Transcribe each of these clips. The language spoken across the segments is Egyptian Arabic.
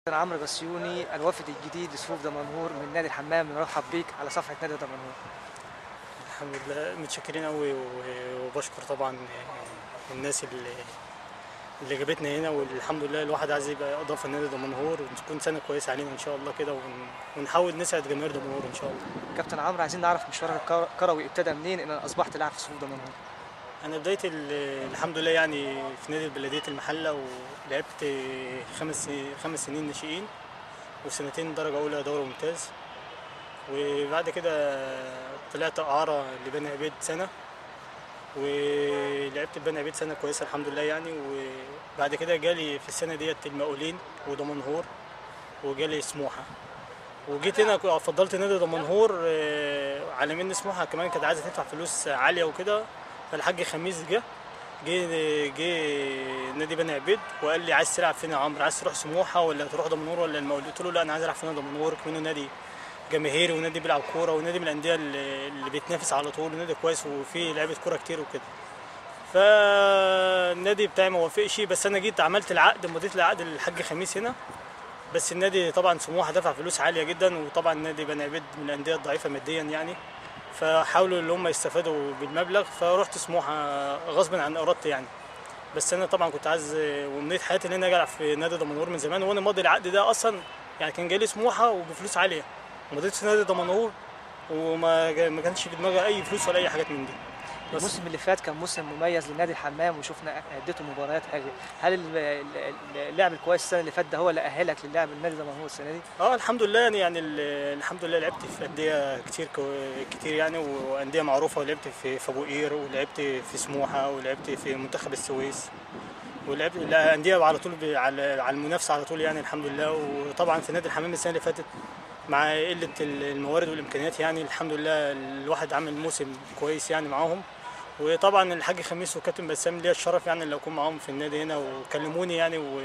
كابتن عمرو بسيوني الوافد الجديد لصفوف دمنهور من نادي الحمام بنرحب بيك على صفحه نادي دمنهور الحمد لله متشكرين قوي وبشكر طبعا الناس اللي اللي جابتنا هنا والحمد لله الواحد عايز يبقى اضافه لنادي دمنهور وتكون سنه كويسه علينا ان شاء الله كده ون- ونحاول نسعد جماهير دمنهور ان شاء الله كابتن عمرو عايزين نعرف مشوارك الكر- الكروي ابتدى منين ان اصبحت لاعب في صفوف دمنهور انا بدايه ال- الحمد لله يعني في نادي بلديه المحله ولعبت خمس خمس سنين ناشئين وسنتين درجه اولى دوري ممتاز وبعد كده طلعت اعاره لبني عبيد سنه ولعبت بني عبيد سنه كويسه الحمد لله يعني وبعد كده جالي في السنه ديت المقاولين ودمنهور وجالي سموحه وجيت هنا كو- فضلت نادي دمنهور آه، على ان سموحه كمان كانت عايزه تدفع فلوس عاليه وكده فالحاج خميس جه جه جه نادي بني عبيد وقال لي عايز تلعب فين يا عمرو عايز تروح سموحه ولا تروح دمنهور ولا المقاولين قلت له لا انا عايز العب في نادي دمنهور كمان نادي جماهيري ونادي بيلعب كوره ونادي من الانديه اللي اللي بيتنافس على طول ونادي كويس وفيه لعيبه كوره كتير وكده فالنادي بتاعي ما وافقش بس انا جيت عملت العقد مضيت العقد للحاج خميس هنا بس النادي طبعا سموحه دفع فلوس عاليه جدا وطبعا نادي بني عبيد من الانديه الضعيفه ماديا يعني فحاولوا ان هم يستفادوا بالمبلغ فرحت سموحه غصبا عن ارادتي يعني بس انا طبعا كنت عايز ومنيه حياتي ان انا اجي العب في نادي دمنهور من زمان وانا ماضي العقد ده اصلا يعني كان جاي سموحه وبفلوس عاليه مضيت في نادي دمنهور وما جا- ما كانش في دماغي اي فلوس ولا اي حاجات من دي بس الموسم اللي فات كان موسم مميز لنادي الحمام وشفنا اديته مباريات حلوه هل ال- ال- اللعب الكويس السنه اللي فاتت ده هو اللي اهلك للعب النادي دمنهور السنه دي اه الحمد لله يعني يعني ال- الحمد لله لعبت في انديه كتير كو- كتير يعني وانديه معروفه ولعبت في في ابو قير ولعبت في سموحه ولعبت في منتخب السويس ولعبت لا انديه على طول ب- على على المنافسه على طول يعني الحمد لله وطبعا في نادي الحمام السنه اللي فاتت مع قله ال- الموارد والامكانيات يعني الحمد لله الواحد عامل موسم كويس يعني معاهم وطبعا الحاج خميس وكابتن بسام ليا الشرف يعني لو اكون معاهم في النادي هنا وكلموني يعني و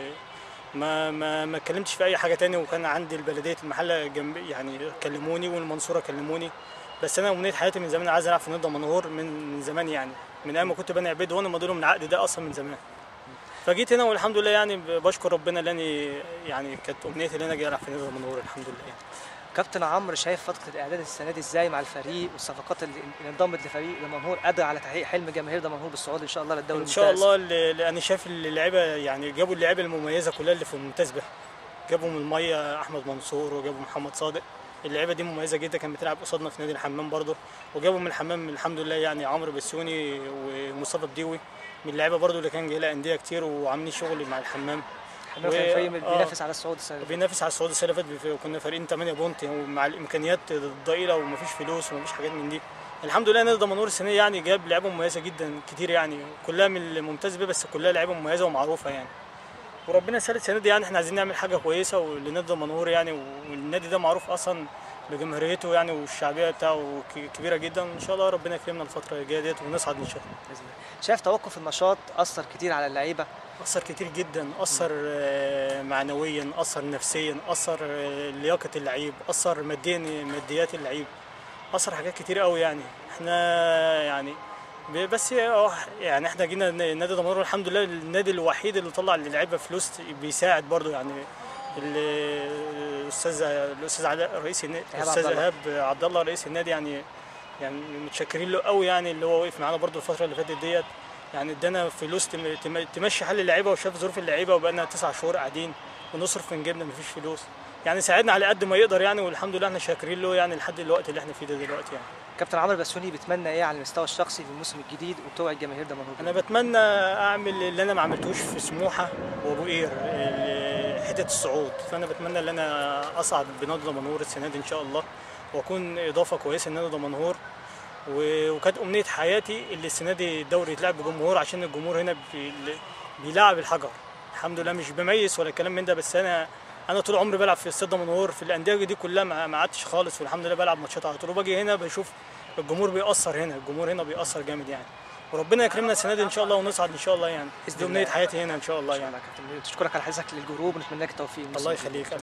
ما ما ما اتكلمتش في اي حاجه تاني وكان عندي البلديه المحله جنب يعني كلموني والمنصوره كلموني بس انا امنيه حياتي من زمان عايز العب في نادي دمنهور من من زمان يعني من ايام ما كنت بني عبيد وانا ماضي لهم العقد ده اصلا من زمان فجيت هنا والحمد لله يعني بشكر ربنا لاني يعني كانت امنيتي ان انا اجي العب في نادي دمنهور الحمد لله يعني. كابتن عمرو شايف فتره الاعداد السنه دي ازاي مع الفريق والصفقات اللي اللي انضمت لفريق دمنهور قادره على تحقيق حلم جماهير دمنهور بالصعود ان شاء الله للدوري ان شاء الممتاز. الله اللي اللي انا شايف اللعيبه يعني جابوا اللعيبه المميزه كلها اللي في الممتاز به جابوا من الميه احمد منصور وجابوا محمد صادق اللعيبه دي مميزه جدا كانت بتلعب قصادنا في نادي الحمام برضه وجابوا من الحمام الحمد لله يعني عمرو بسيوني ومصطفى بديوي من اللعيبه برضه اللي كان جاي لها انديه كتير وعاملين شغل مع الحمام الحمام كان و- فريق آه. بينافس على الصعود السنه دي بينافس على الصعود السنه اللي فاتت بف- كنا فارقين 8 بونت ومع الامكانيات الضئيله ومفيش فلوس ومفيش حاجات من دي الحمد لله نادي دمنهور السنه دي يعني جاب لعيبه مميزه جدا كتير يعني كلها من الممتاز بيه بس كلها لعيبه مميزه ومعروفه يعني وربنا يسهل السنه دي يعني احنا عايزين نعمل حاجه كويسه ولنادي دمنهور يعني والنادي ده معروف اصلا بجماهيريته يعني والشعبيه بتاعه ك- كبيره جدا ان شاء الله ربنا يكرمنا الفتره الجايه ديت ونصعد ان شاء الله باذن الله شايف توقف النشاط اثر كتير على اللعيبه أثر كتير جدا أثر آه، معنويا أثر نفسيا أثر آه، لياقة اللعيب أثر ماديا ماديات اللعيب أثر حاجات كتير قوي يعني احنا يعني ب- بس هو يعني احنا جينا ن- نادي دمنهور الحمد لله النادي الوحيد اللي طلع للعيبه فلوس بيساعد برضو يعني ال- الاستاذ الاستاذ علاء رئيس النادي إيهاب الاستاذ عبد الله. ايهاب عبد الله رئيس النادي يعني يعني متشكرين له قوي يعني اللي هو وقف معانا برضو الفتره اللي فاتت ديت يعني ادانا فلوس تم- تم- تمشي حال اللعيبه وشاف ظروف اللعيبه وبقالنا تسع شهور قاعدين ونصرف من جيبنا مفيش فلوس يعني ساعدنا على قد ما يقدر يعني والحمد لله احنا شاكرين له يعني لحد الوقت اللي احنا فيه ده دلوقتي يعني كابتن عمرو بسيوني بيتمنى ايه على المستوى الشخصي في الموسم الجديد وتوعد جماهير دمنهور انا بتمنى اعمل اللي انا ما عملتوش في سموحه وابو قير ال- حته الصعود فانا بتمنى ان انا اصعد بنادي دمنهور السنه دي ان شاء الله واكون اضافه كويسه لنادي دمنهور و- وكانت امنيه حياتي اللي السنه دي الدوري يتلعب بجمهور عشان الجمهور هنا بي- بيلعب الحجر الحمد لله مش بميز ولا كلام من ده بس انا انا طول عمري بلعب في استاد دمنهور في الانديه دي كلها ما ما قعدتش خالص والحمد لله بلعب ماتشات على طول وباجي هنا بشوف الجمهور بيأثر هنا الجمهور هنا بيأثر جامد يعني وربنا يكرمنا السنه دي ان شاء الله ونصعد ان شاء الله يعني بإذن دي امنيه الله. حياتي هنا ان شاء الله ان شاء يعني الله يا كابتن تشكرك على حديثك للجروب ونتمنى لك التوفيق الله يخليك